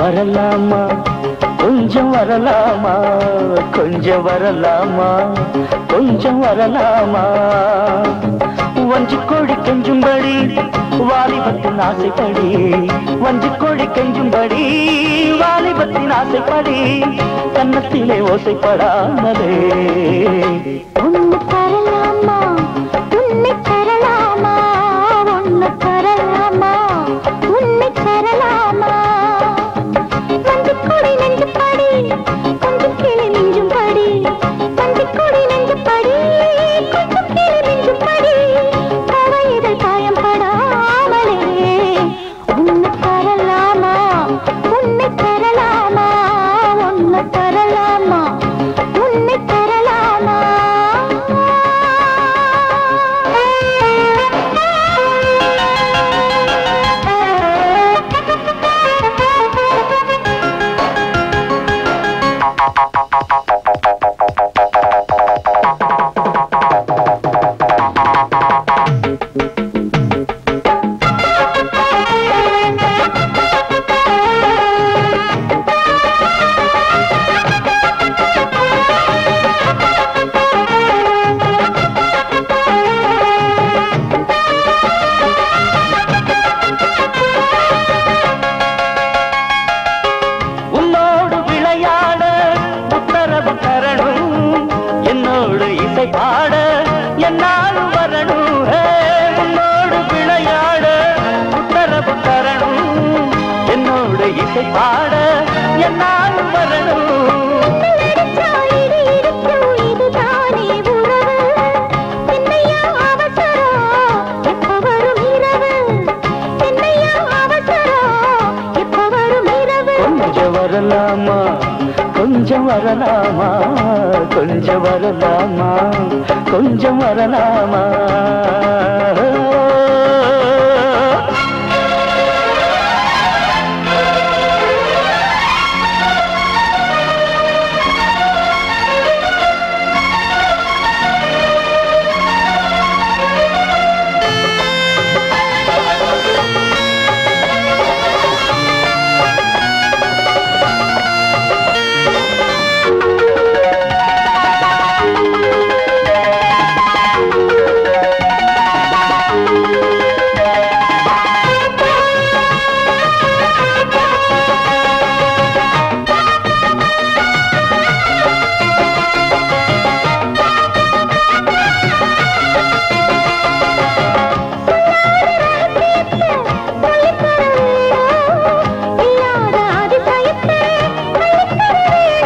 வரலாமா கொஞ்சம் வரலாமா கொஞ்சம் வரலாமா கொஞ்சம் வரலாமா வஞ்சி கோழி கெஞ்சும்படி வாலிபத்தின் ஆசைப்படி வஞ்சி கோழி கெஞ்சும்படி வாலிபத்தின் ஆசைப்படி கன்னத்திலே ஓசைப்படாமலே ஒன்னு தரலாமா உன்னை தரலாமா ஒன்னு தரலாமா உன்னை தரலாமா மஞ்சள் கொடி நெஞ்சு படி கொஞ்சம் கிளி நெஞ்சும் படி மஞ்சள் கொடி நெஞ்சு படி கொஞ்சம் கிளி நெஞ்சும் படி கவையதல் காயம் படாமலே உன்னை தரலாமா உன்னை தரலாமா உன்னை தரலாமா உன்னை தரலாமா உன்னோடு விளையாட உத்தரவு தரணும் என்னோடு இசை பாட என்னாலும் வரணும் ஹே, உன்னோடு விளையாட உத்தரவு தரணும் என்னோடு இசை பாட என்னாலும் வரணும் அடிச்சா இடி இடிக்கும் இதுதானே உறவு என்னையா அவசரம் எப்ப வரும் இரவு என்னையா அவசரம் எப்ப வரும் இரவு கொஞ்சம் வரலாமா கொஞ்சம் வரலாமா கொஞ்சம் வரலாமா கொஞ்சம் வரலாமா இல்லாத அதிசயத்தை சொல்லித்தர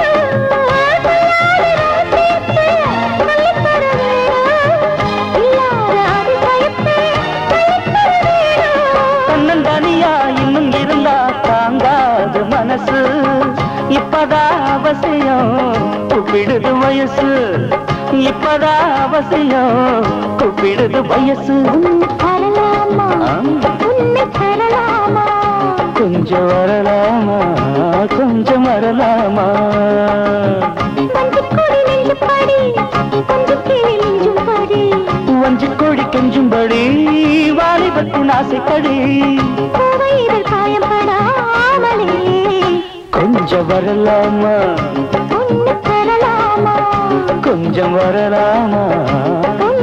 வேணும் இல்லாத அதிசயத்தை சொல்லித்தர வேணும் தன்னந்தனியா இன்னும் இருந்தா தாங்காது மனசு இப்பதான் அவசியம் கூப்பிடுது வயசு இப்பதான் அவசியம் கூப்பிடுது வயசு உன்னை தரலாமா ஆ, உன்னை தரலாமா கொஞ்சம் வரலாமா கொஞ்சம் வரலாமா மஞ்சள் கொடி நெஞ்சு படி கொஞ்சம் கிளி நெஞ்சும் படி வஞ்சி கோழி கெஞ்சும்படி வாலிபத்தின் ஆசைப்படி கோவை இதழ் காயப்படாமலே கொஞ்சம் வரலாமா உன்னை தரலாமா கொஞ்சம் வரலாமா உன்னை